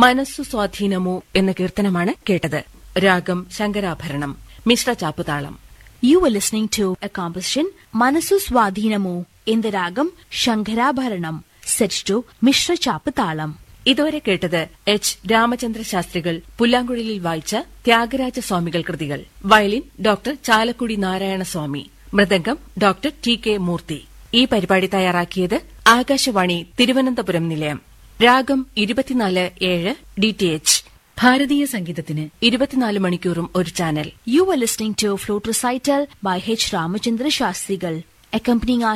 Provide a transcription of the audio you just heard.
മനസ്സു സ്വാധീനമോ എന്ന കീർത്തനമാണ് കേട്ടത് രാഗം Shankarabharanam Mishra ചാപ്പുതാളം You were listening to a composition Manasu Swadhinamu in the ragam Shankarabharanam set to Mishra Chapatalam. ഇതുവരെ കേട്ടത് എച്ച് രാമചന്ദ്ര ശാസ്ത്രികൾ പുല്ലാങ്കുഴലിൽ വായിച്ച ത്യാഗരാജ സ്വാമികൾ കൃതികൾ violin doctor Chalakudy Narayanaswamy mridangam doctor T K Murthy ഈ പരിപാടി തയ്യാറാക്കിയത് ആകാശവാണി തിരുവനന്തപുരം നിലയം രാഗം ഇരുപത്തിനാല് ഏഴ് ഡി ടി എച്ച് ഭാരതീയ സംഗീതത്തിന് ഇരുപത്തിനാല് മണിക്കൂറും ഒരു channel You were listening to Flute Recital by H. Ramachandra Shastrigal, accompanying our